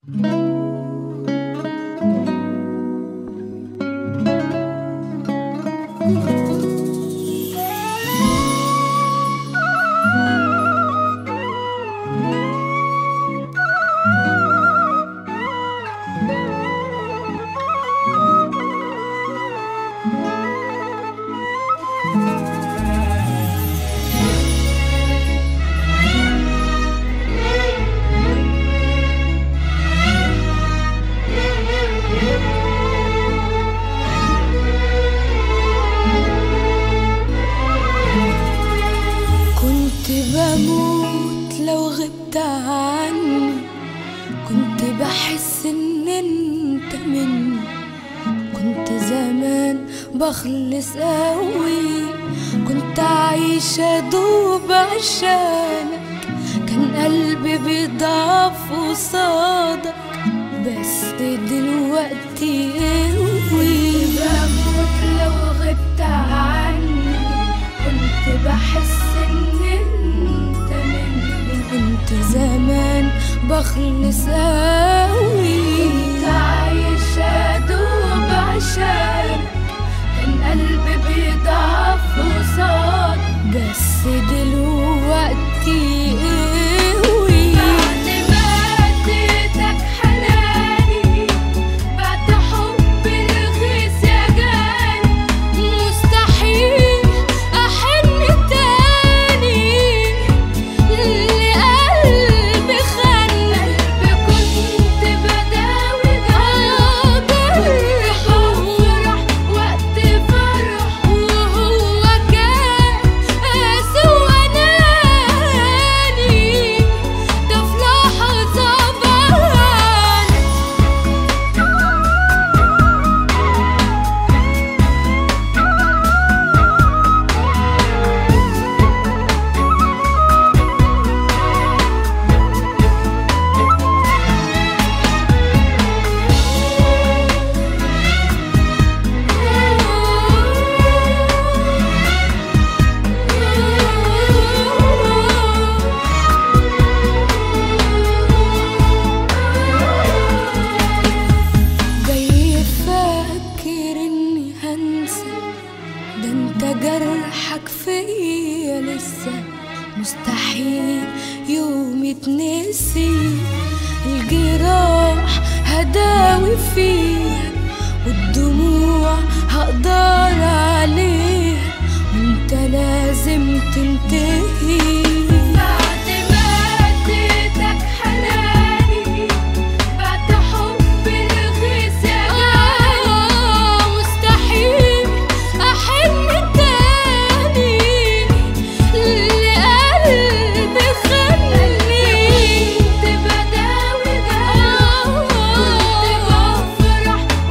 كنت بموت لو غبت عني كنت بحس ان انت مني كنت زمان بخلص قوي كنت عايشة دوب عشانك كان قلبي بيضعف قصادك بس دلوقتي قوي بموت لو غبت عني كنت بحس ان انت مني كنت زمان بخلص قوي كنت عايشة دوب عشانك كان قلبي بيضعف قصاد بس دلوقتي قوي بعد ما اديتك حناني بعد حب رخيص يا جاني مستحيل احن تاني لقلبي خان قلبي كنت بداوي جرح وافرح وقت فرح وهو كان قاسي واناني ده في لحظة بان جاي فاكر اني هنسى ده انت جرحك فيا لسه مستحيل يوم يتنسي الجراح هداوي فيها والدموع هقدر عليها وانت لازم تنتهي بعد ما اديتك حناني بعد حب رخيص يا جاني مستحيل احن تاني لقلبي خلني كنت بداوي جرح كنت بفرح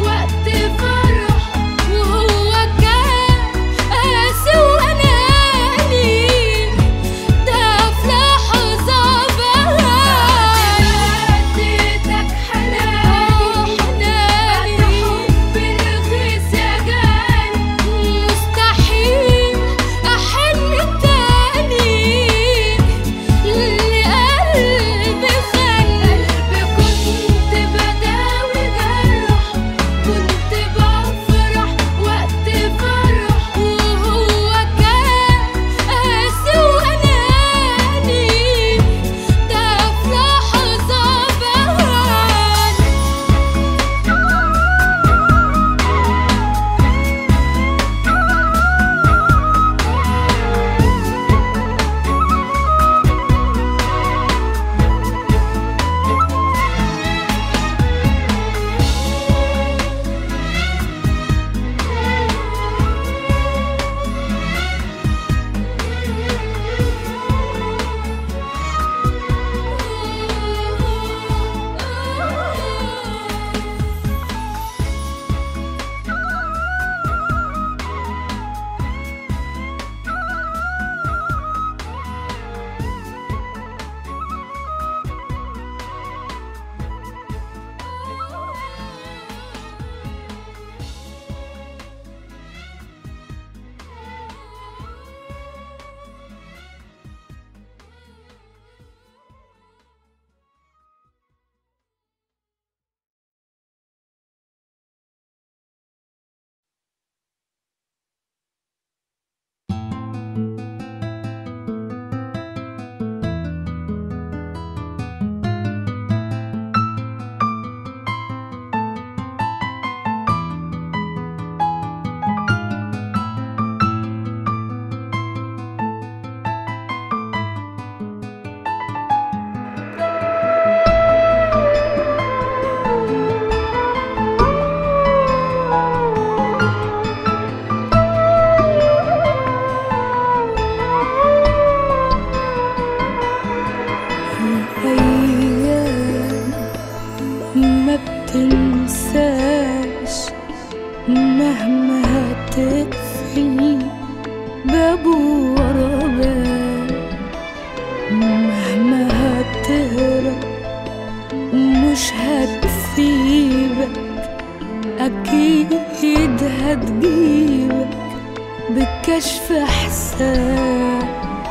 تهرب مش هتسيبك أكيد هتجيبك بكشف حساب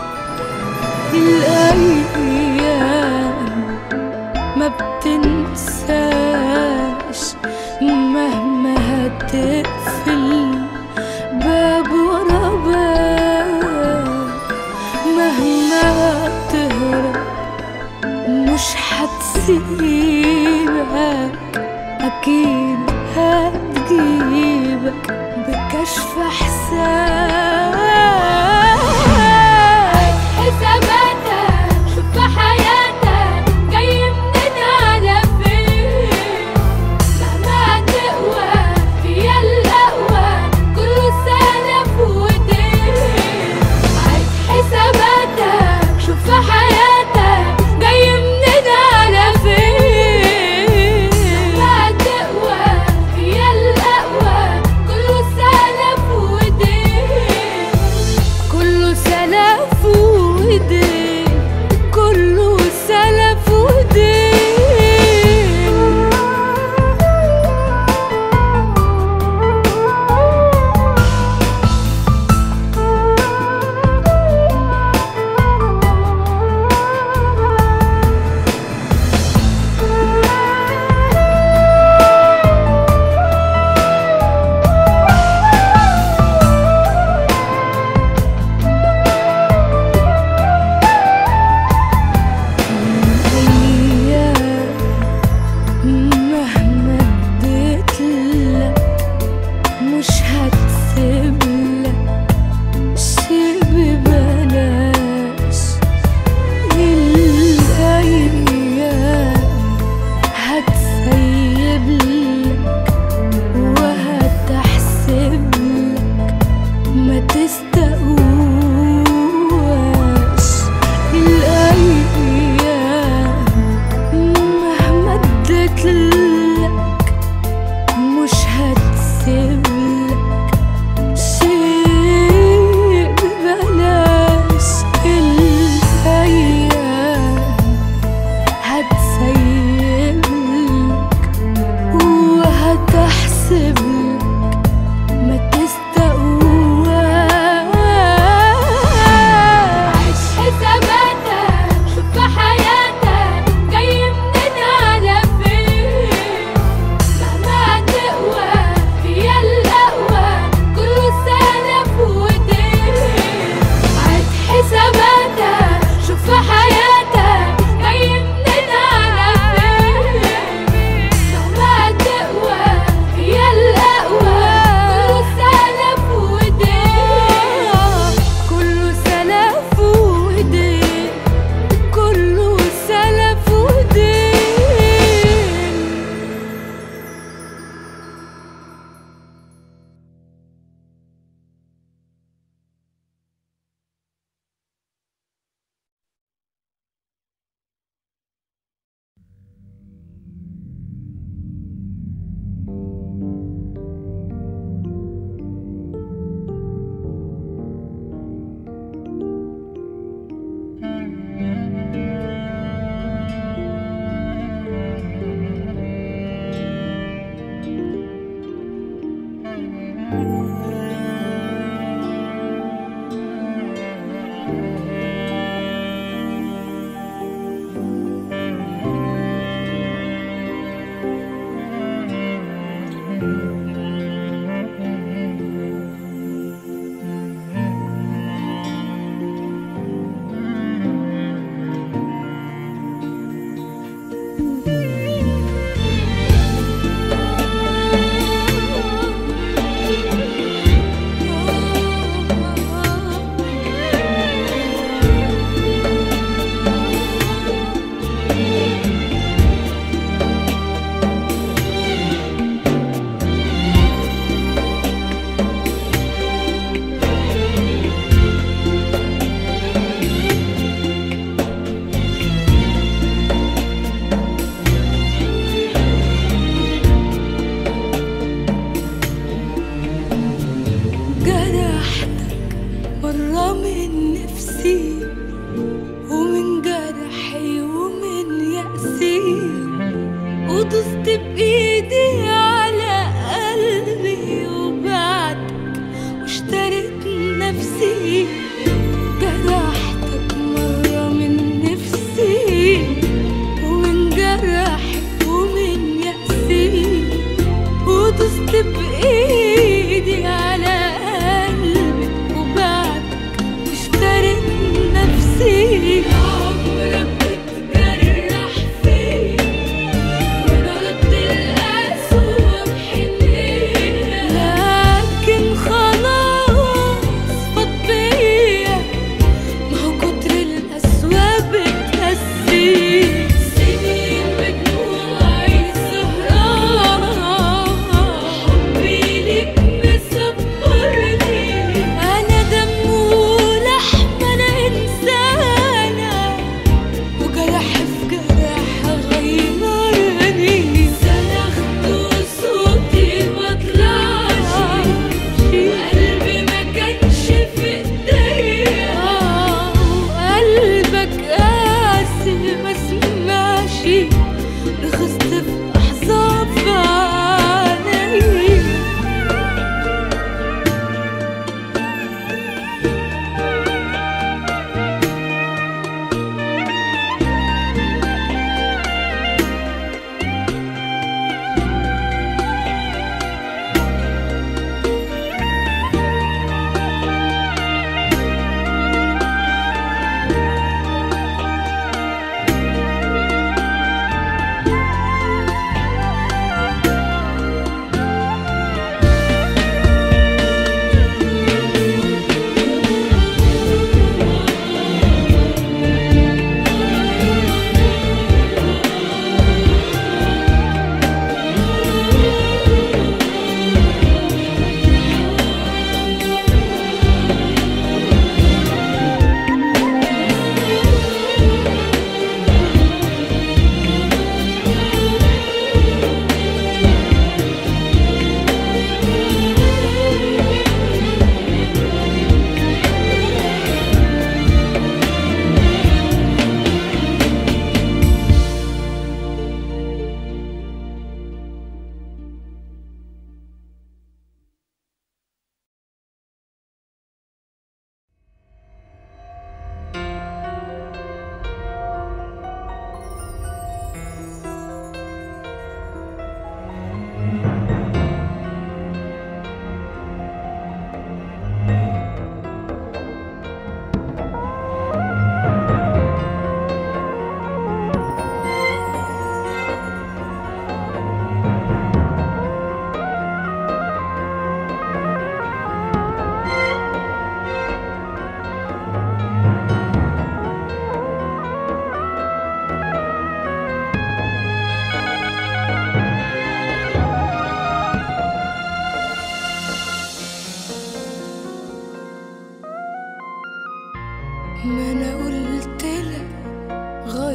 الأيام ما بتنساش مهما هتقفل باب ورا باب مهما تهرب مش هتسيبك أكيد هتجيبك بكشف حساب حساباتك شوف في حياتك جاي منين على فين مهما تقوى هي الأقوى كله سلف ودين عيد حساباتك شوف في حياتك جاي منين على فين مهما تقوى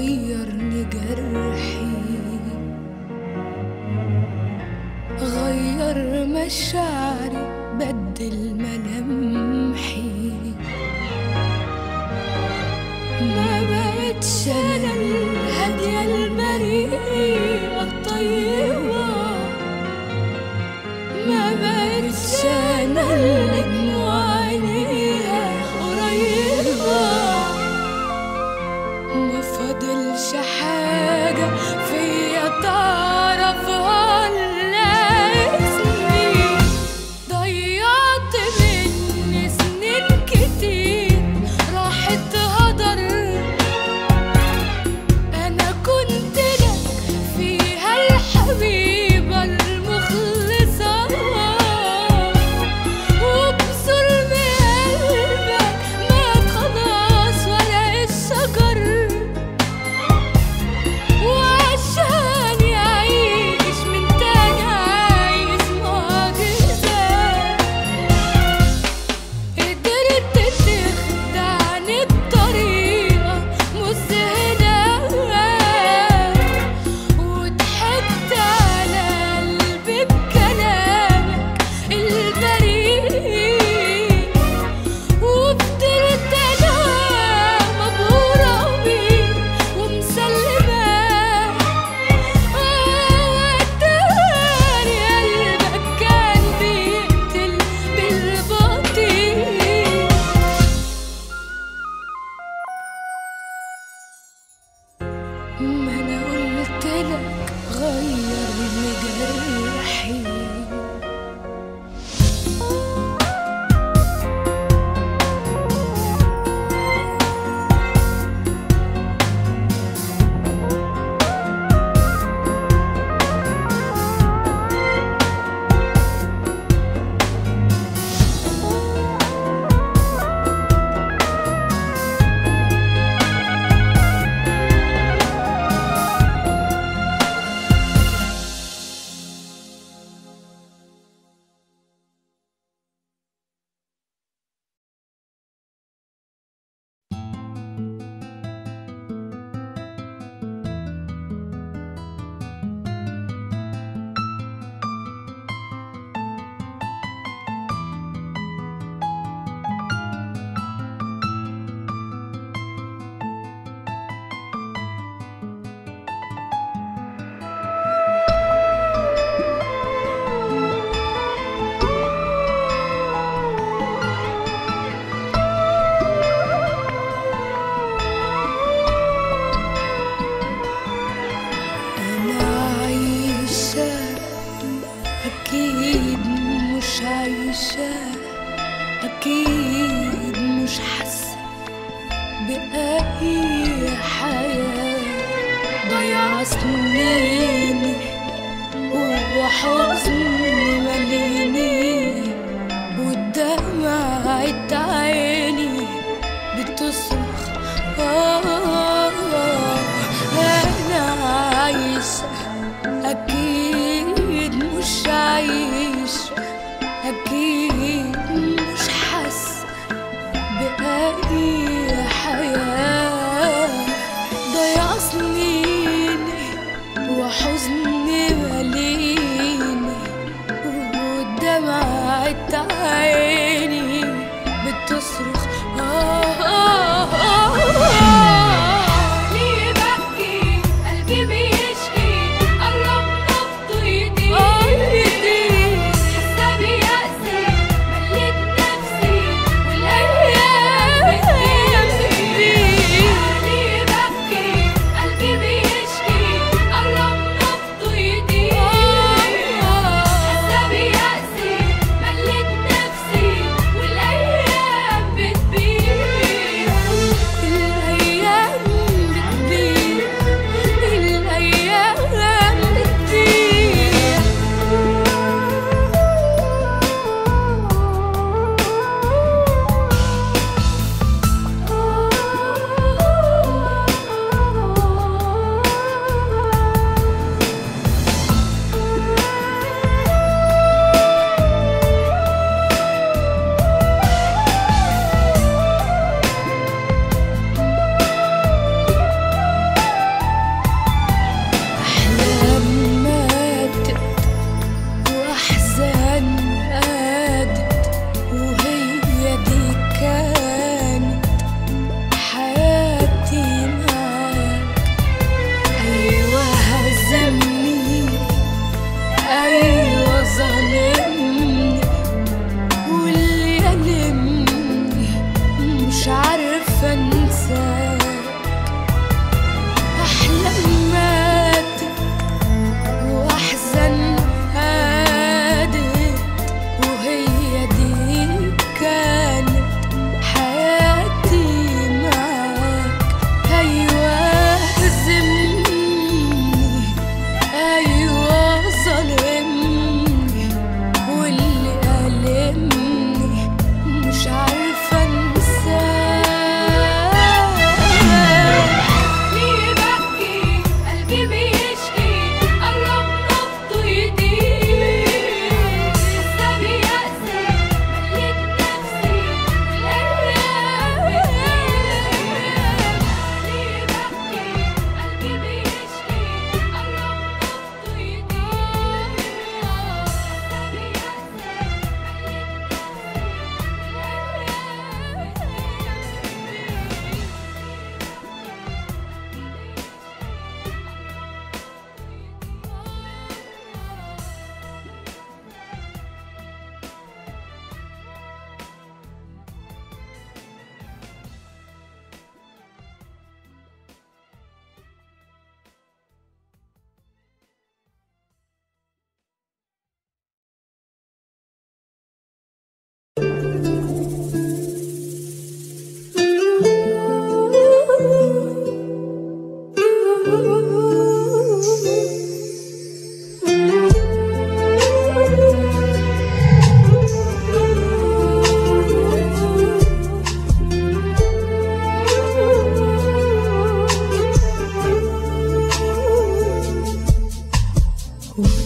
غيرني جرحي غير مشاعري بدل ملامحي ما بقتش انا الهادية البريئة الطيبة ما بقتش انا اللي دموع عينيها قريبة ما فاضلش حاجة فيا تعرفها إلا اسمي ضيعت مني سنين كتير راحت هدر أنا كنت لك فيها الحبيبة المخلصة وبظلم قلبك مات خلاص ولا الشجر وعشان يعيش من تاني عايز معجزة قدرت تخدعني بطريقة مذهلة وضحكت على قلبي بكلامك البريء وفضلت انا مبهورة بيك ومسلمة واتاري قلبك كان بيقتل بالبطيء ما انا قلت لك غيرني جرحي أنا عايشة أكيد مش عايشة أكيد مش حاسة بأي حياة ضيع سنيني وحزن مليني ودمعة عيني بتصرخ آه أنا عايشة أكيد مش عايشة أكيد مش حاسة بأي حياة ضيع سنيني وحزني مليني ودمعة عيني بتصرخ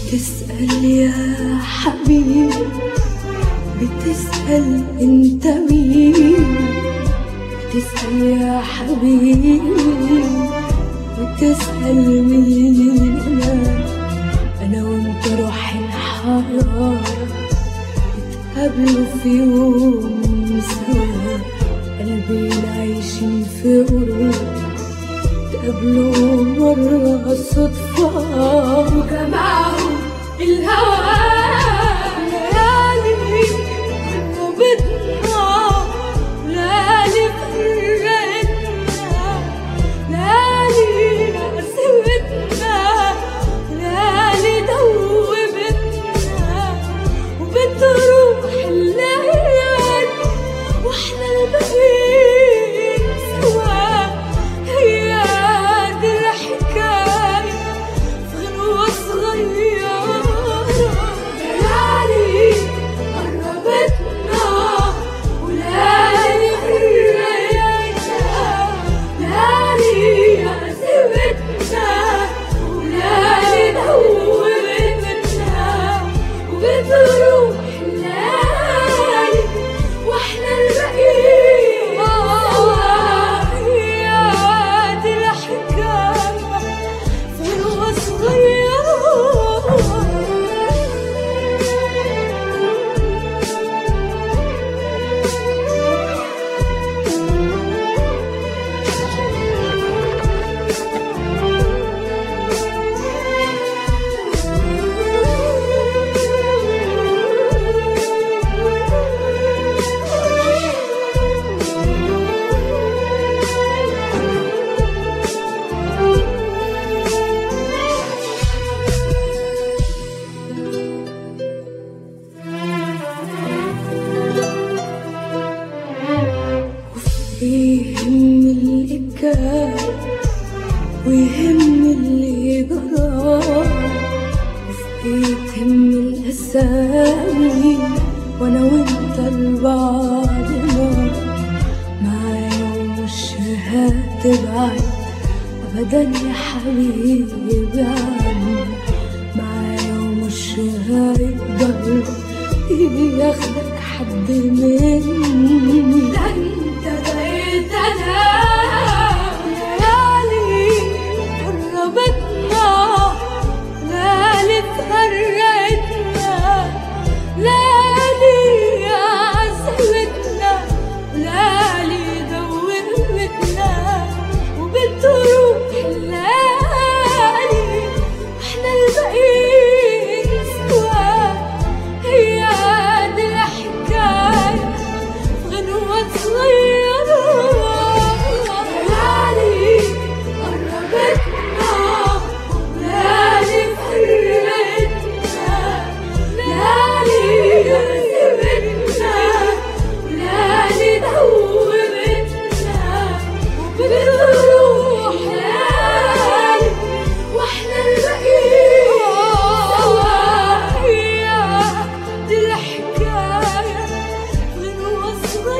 بتسأل يا حبيبي بتسأل انت مين بتسأل يا حبيبي بتسأل مين انا انا وانت روح الحرارة اتقابلوا في يوم سوا قلبين عايشين في قرب تقابلوا مرة صدفة وجمعهم الهوى ليالي قربتنا ليالي فرقتنا ليالي عزوتنا ليالي دوبتنا وبتروح الليالي واحنا الباقيين سوا هي دي الحكاية في غنوة صغيرة ليالي قربتنا وليالي فرقتنا ليالي عزوتنا وليالي دوبتنا وبتروح الليالي واحنا الباقيين سوا هي دي الحكاية ثروة يهم اللي كان ويهم اللي جرى وفي تهم الأسامي وأنا وأنت لبعضنا معايا ومش هتبعد أبدا يا حبيبي عني معايا ومش هيقدر ياخدك حد مني ده انت بقيت انا ليالي قربتنا ليالي فرقتنا ليالي عزوتنا ليالي دوبتنا وبتروح الليالي واحنا الباقيين سوا هي دي الحكاية في غنوة صغيرة ليالي قربتنا ليالي فرقتنا ليالي عزبتنا ليالي دوبتنا وبتروح ليالي واحنا الباقيين سوا هي دي الحكاية غنوة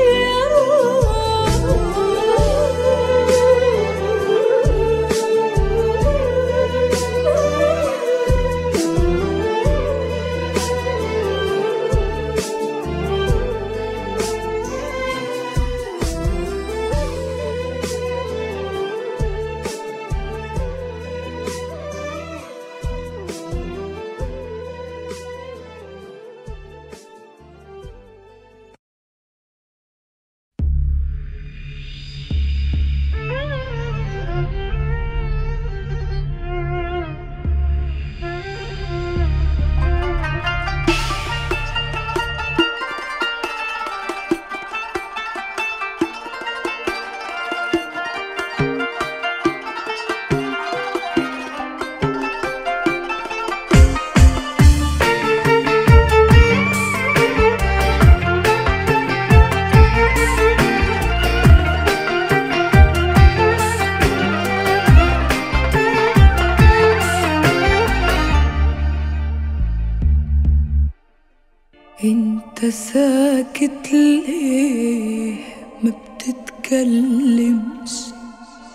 انت ساكت ليه ما بتتكلمش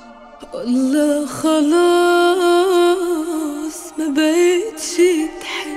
والله خلاص ما بقتش تحس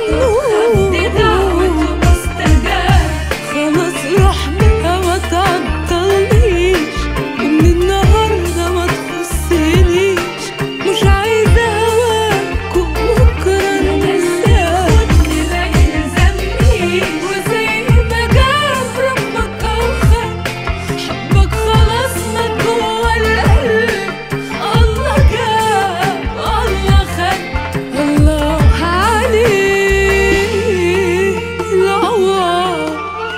ممنوع دي دعوته مستجاب خلاص رحنا ما تعطلنيش ومن النهارده ما تخصنيش مش عايزه هواك وبكره ننساك اللي ما يلزمنيش وزي ما جاب ربك اوخد حبك خلاص مات جوا القلب الله جاب الله خد الله عليه العوض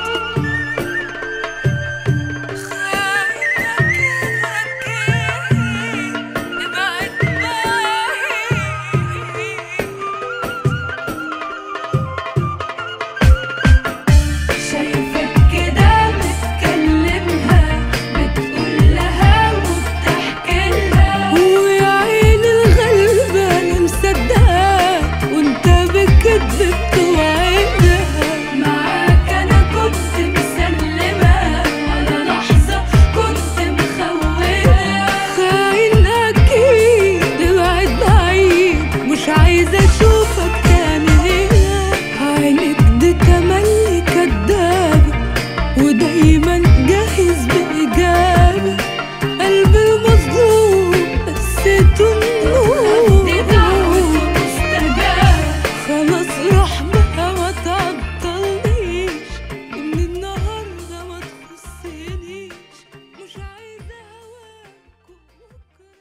شايفك كده بتكلمها بتقول لها وبتحكي لها ويا عين الغلبة أنا مصدقاك وأنت بكدب بتوعدها معاك انا كنت مسلمة ولا لحظة كنت مخونة خاين أكيد ابعد بعيد مش عايزة أشوفك تاني هنا عينك دي تملي كدابة ودايما جاهز بإجابة قلب المظلوم قسيته النور دي دعوته مستجاب خلاص راح بقى ما تعطلنيش ومن النهارده ما تخصنيش مش عايزه هواك وبكره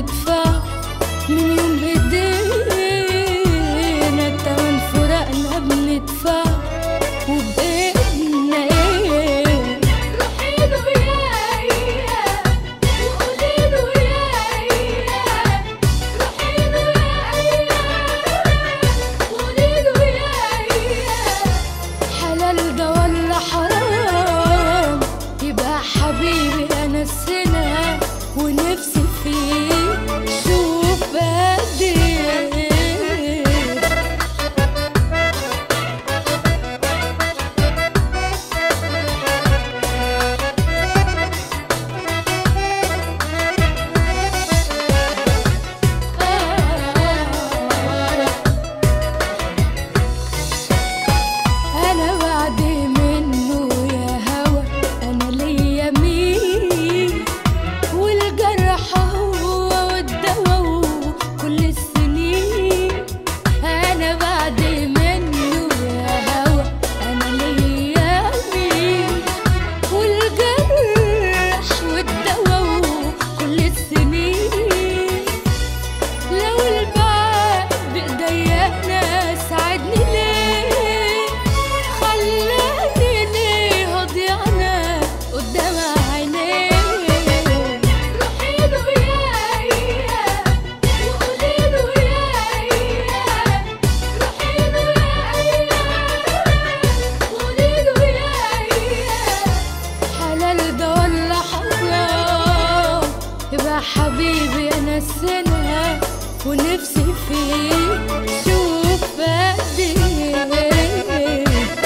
بندفع من يوم بدينا التمن فراقنا بندفع وبقينا ايه روحيله ويايا وقوليله ويايا روحيله ويايا وقوليله ويايا حلال ده ولا حرام يبقى حبيبي انا السنة ونفسي فيه شوف قد ايه انا بعد منه يا هوى انا ليا مين والجرح هو والدوا وكل السنين انا بعد منه يا هوى انا ليا مين والجرح والدوا وكل السنين لو البعد بإيديا انا ساعدني ليه خلاني ليه ضيعنا قدام عينيه روحيله ويايا وقوليله ويايا روحيله ويايا وقوليله ويايا حلال ده ولا حرام يبقى حبيبي انا السنة ونفسي فيه شوف قد ايه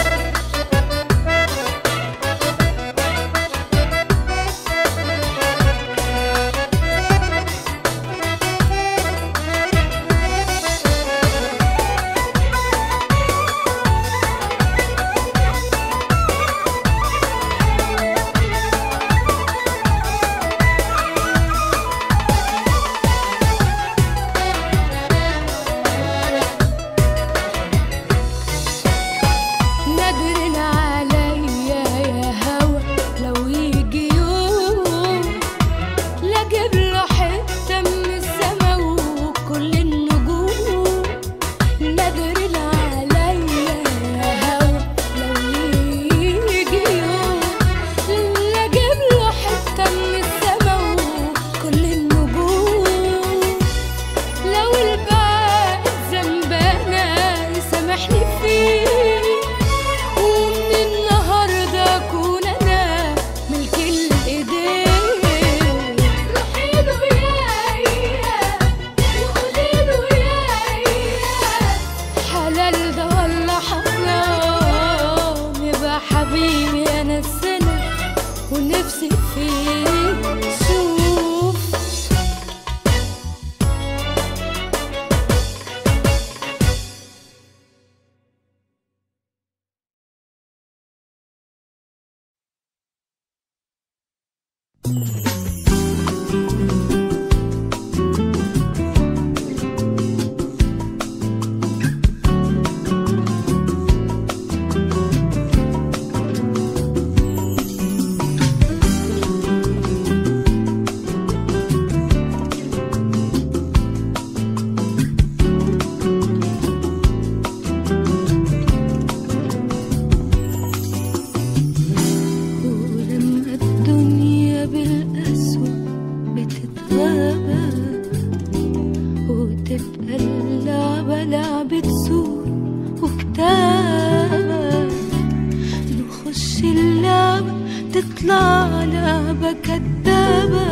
نادرين عليا يا هوا لو يجي يوم لا اجيب له حته من السما وكل النجوم نادرين عليا يا هوا لو يجي يوم لا اجيب له حته من السما وكل النجوم لو البعد ذنبنا يسامحني فيه ومن النهارده اكون انا ملك الايدين روحيله ويايا وقوليله ويايا حلال ده ولا حرام يبقى حبيبي انا السنة ونفسي فيه شوف ولما الدنيا بالأسوأ بتتغابى وتبقى اللعبة لعبة سور وكتابة نخش اللعبة تطلع لعبة كدابة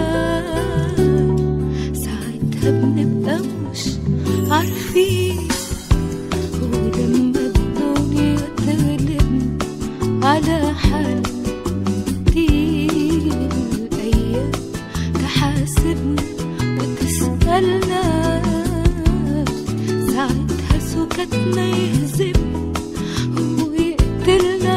ساعتها بنبقى مش عارفين ولما الدنيا تغلبنا على حال تيجي الأيام تحاسبنا وتسألنا ساعتها سكتنا يهزمنا ويقتلنا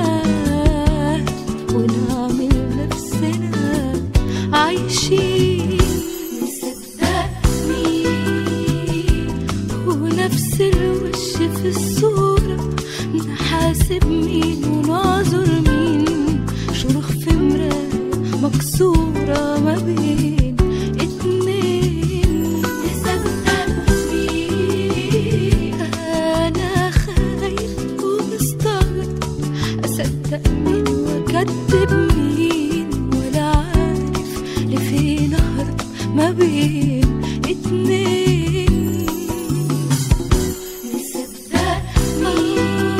ونعمل نفسنا عايشين نصدق مين ونفس الوش في الصورة نحاسب مين ونعذر مين شروخ في مراية مكسورة ما بين اتنين اتنين نصدقني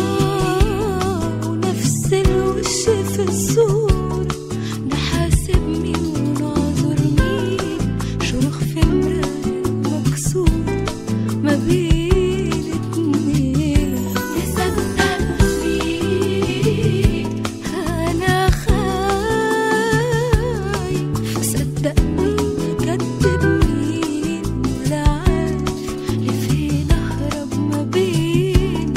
ونفس الوش في الصورة نحاسب مين ونعذر مين شروخ في مراية مكسورة ما بين اتنين نصدقني أنا خايف صدقني كدب مين ولا عارف لفين أهرب ما بين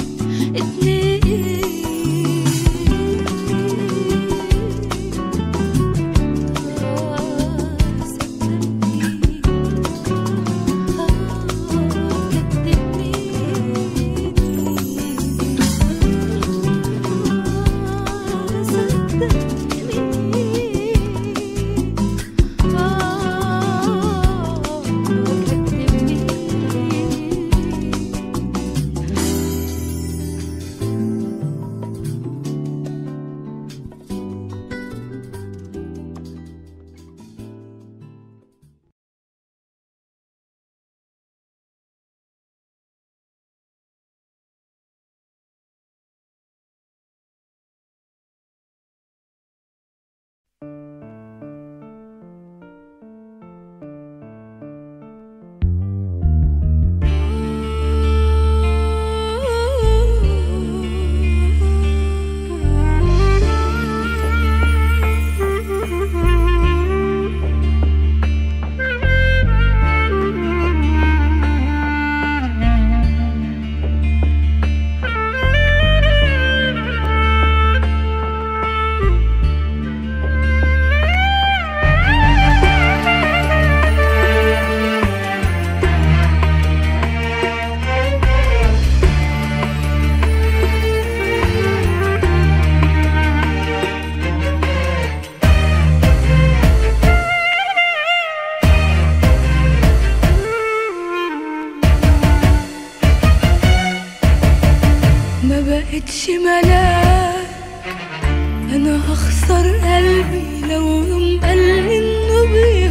ما بقتش ملاك انا هخسر قلبي لو يوم قال انه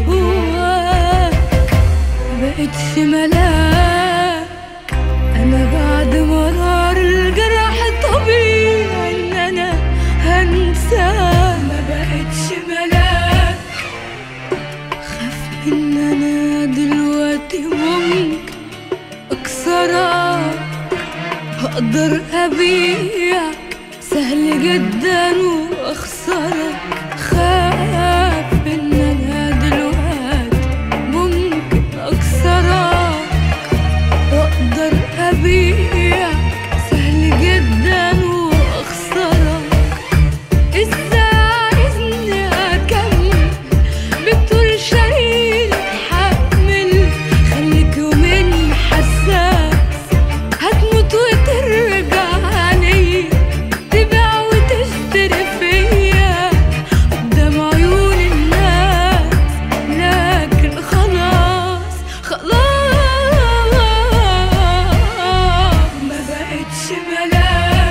بيهواك ما بقتش ملاك انا بعد مرار الجرح طبيعي ان انا هنساك ما بقتش ملاك خاف ان انا دلوقتي ممكن اكسرك هقدر أبيعك سهل جدا وأخسرك خاف إن أنا دلوقتي ممكن أكسرك وأقدر أبيعك سهل جدا وأخسرك إزاي عايزني أكمل بتقول شايل حمل خليك يومين حساس هتموت وترجعني تبيع وتشتري فيا قدام عيون الناس لكن خلاص خلاص ما بقتش ملاك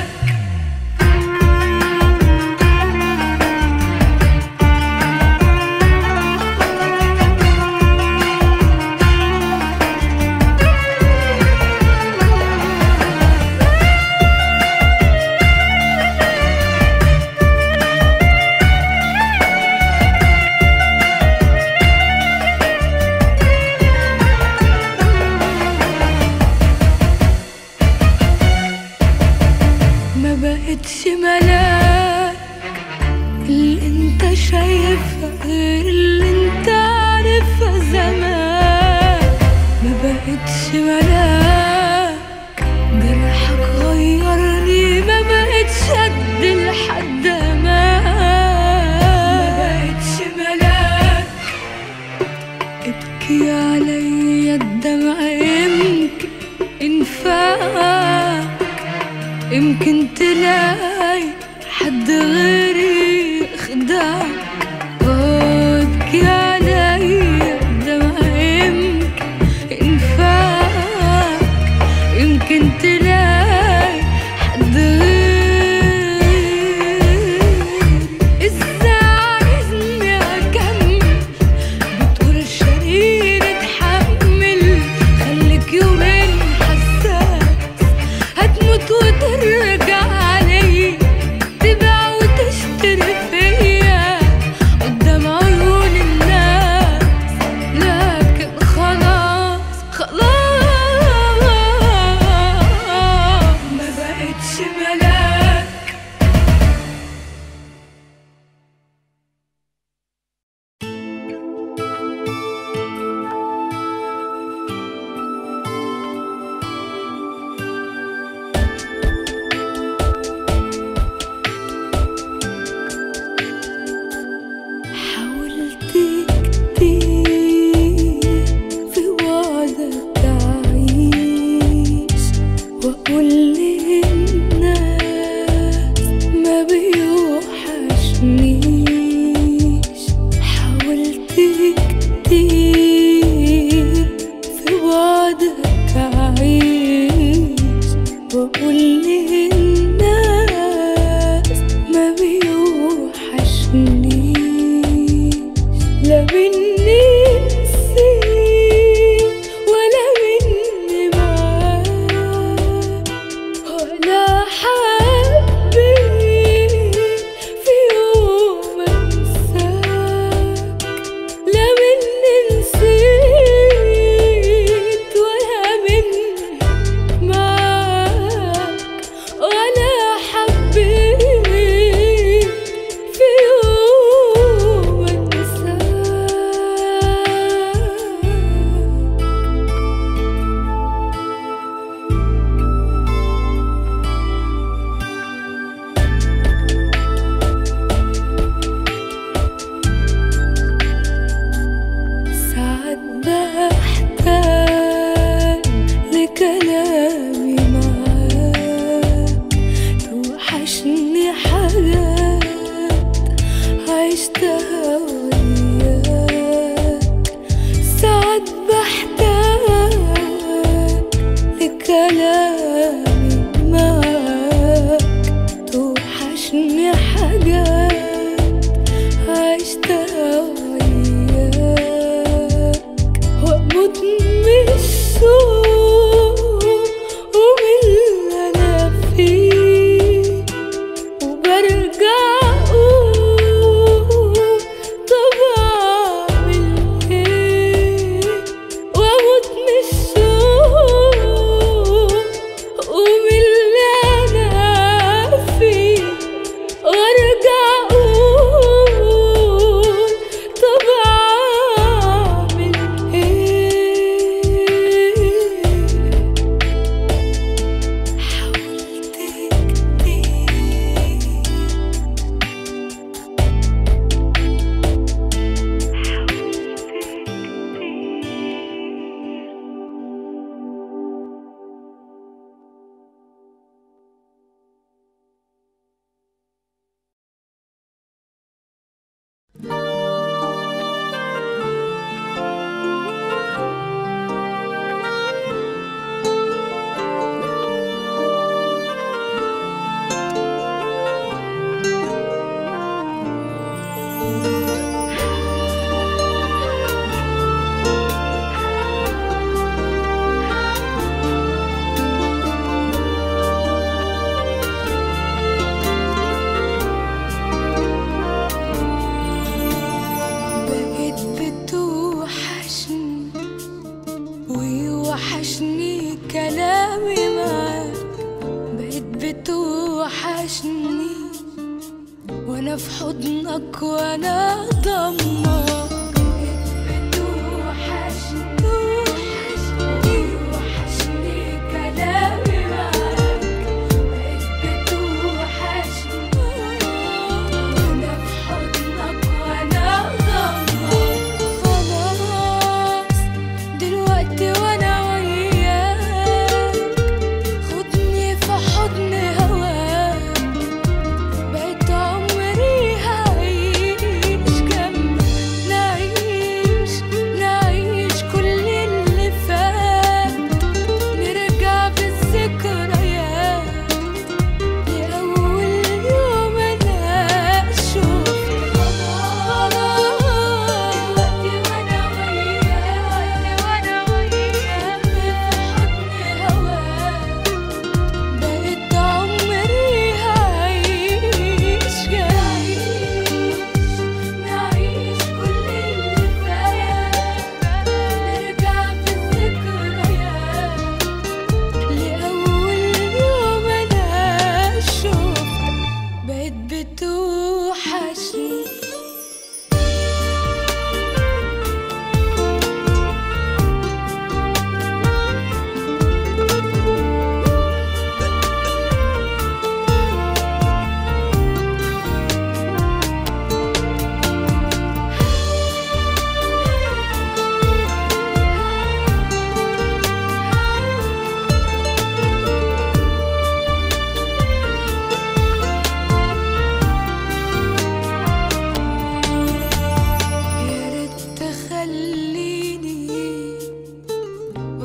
ما بقتش ملاك اللي انت شايفها غير اللي انت عارفها زمان ما بقتش ملاك جرحك غيرني ما بقتش قد لحد ما ما بقتش ملاك ابكي عليا الدمع يمكن ينفعك يمكن تلاقي حد غيري يخدعك آه، ابكي عليا الدمع يمكن ينفعك يمكن تلاقي حد غيري ازاي عايزني اكمل بتقول شرير اتحمل بعدك أعيش وأقول للناس ما بيوحشنيش لا مني نسيت ولا مني معاك ولا حبيت في يوم انساك لا مني نسيت ولا مني معاك ولا حبيت في يوم انساك ساعات بحتاج لكلامي معاك توحشني حاجات عشتها وياك ساعات بحتاج لكلامي معاك توحشني حاجات عشتها وياك واموت من الشوق ومن اللي انا فيه وبرجع اقول طب اعمل ايه واموت من الشوق ومن اللي انا فيه وارجع اقول طب اعمل ايه حاولت كتير بقيت بتوحشني ويوحشني كلامي معاك بقيت بتوحشني وانا في حضنك وانا ضمك بقيت بتوحشني ويوحشني كلامي معاك بقيت بتوحشني وانا في حضنك وانا ضمك خلاص دلوقتي وانا وياك خدني في حضن هواك بقيت عمري هعيش جنبك نعيش نعيش كل اللي فات نرجع بالذكريات لأول يوم أنا أشوف خلاص دلوقتي وأنا وياك وأنا وياك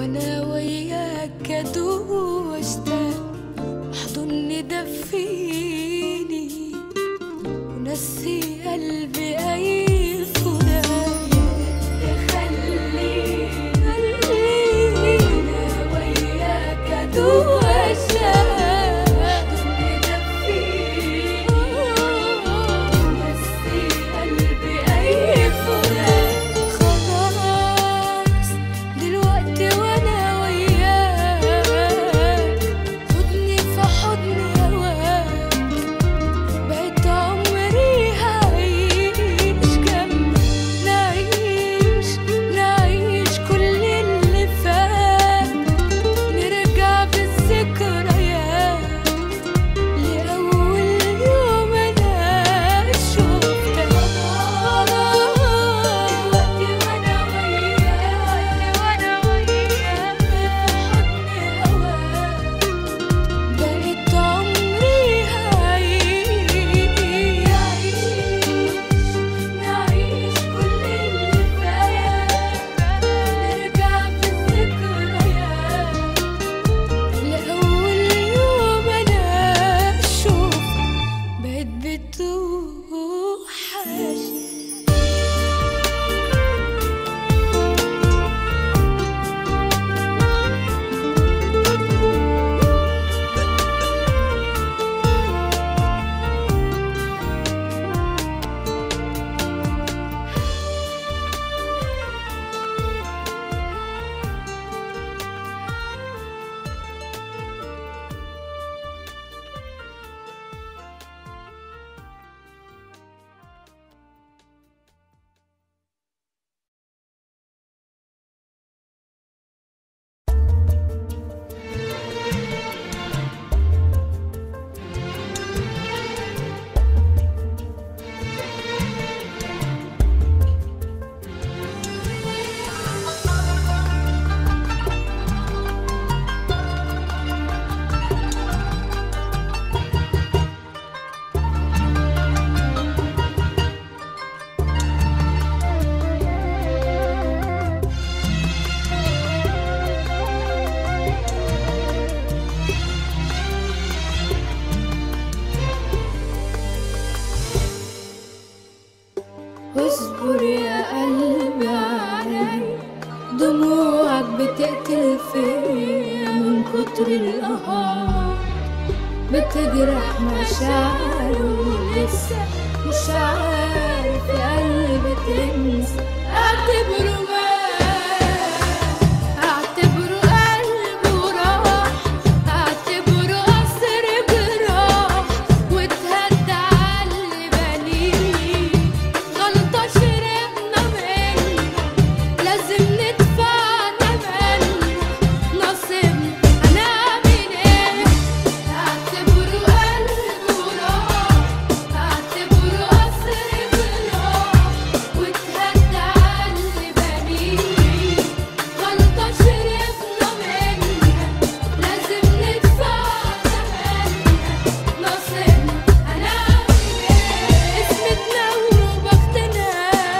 وانا وياك ادوب واشتاق احضني دفيني ونسي قلبي اي فراق خليني خليني انا وياك ادوب واشتاق احضني دفيني ونسي قلبي اي فراق خلاص دلوقتي وانا وياك خدني في حضن هواك بقيت عمري هعيش جنبك نعيش نعيش كل اللي فات نرجع بالذكريات لأول يوم أنا شفتك دلوقتي وأنا وياك وأنا وياك في حضن هواك بقيت عمري هعيش نعيش كل اللي فات نرجع بالذكريات لأول يوم أنا أشوفك بقيت بتوحشني واصبر يا قلبي علي دموعك بتقتل فيا من كتر القهار بتجرح مشاعره لسه مش عارف يا قلبي تنسى اعتبره مات اعتبره قلبه راح اعتبره قصر جراح واتهدى على اللي بنيه غلطة شربنا منها لازم ندفع تمن نصيبنا هنعمل ايه اعتبره قلبه راح اعتبره قصر جراح واتهدى على اللي بنيه غلطة شربنا منها لازم ندفع تمنها نصيبنا هنعمل ايه اسمتنا وبختنا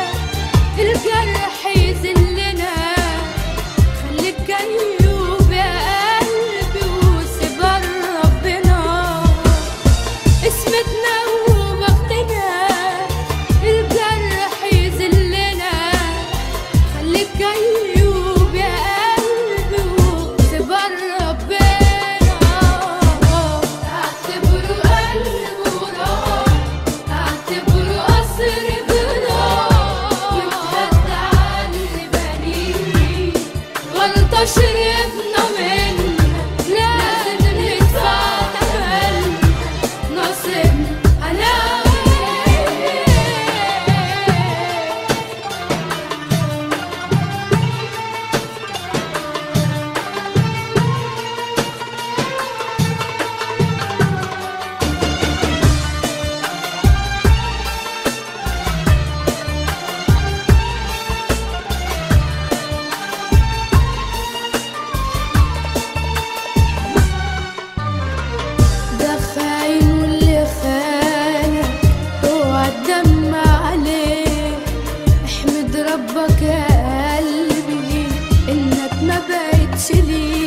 الجرح يذلنا خليك جيوب يا قلبي وسيبها ربنا اسمتنا وبختنا الجرح يذلنا خليك جيوب يا قلبي وسيبها ربنا اعتبره قلبه راح اعتبره قصر جراح واتهدى على اللي بنيه غلطة شربنا منها لازم ندفع تمنها نصيبنا هنعمل ايه تشيلي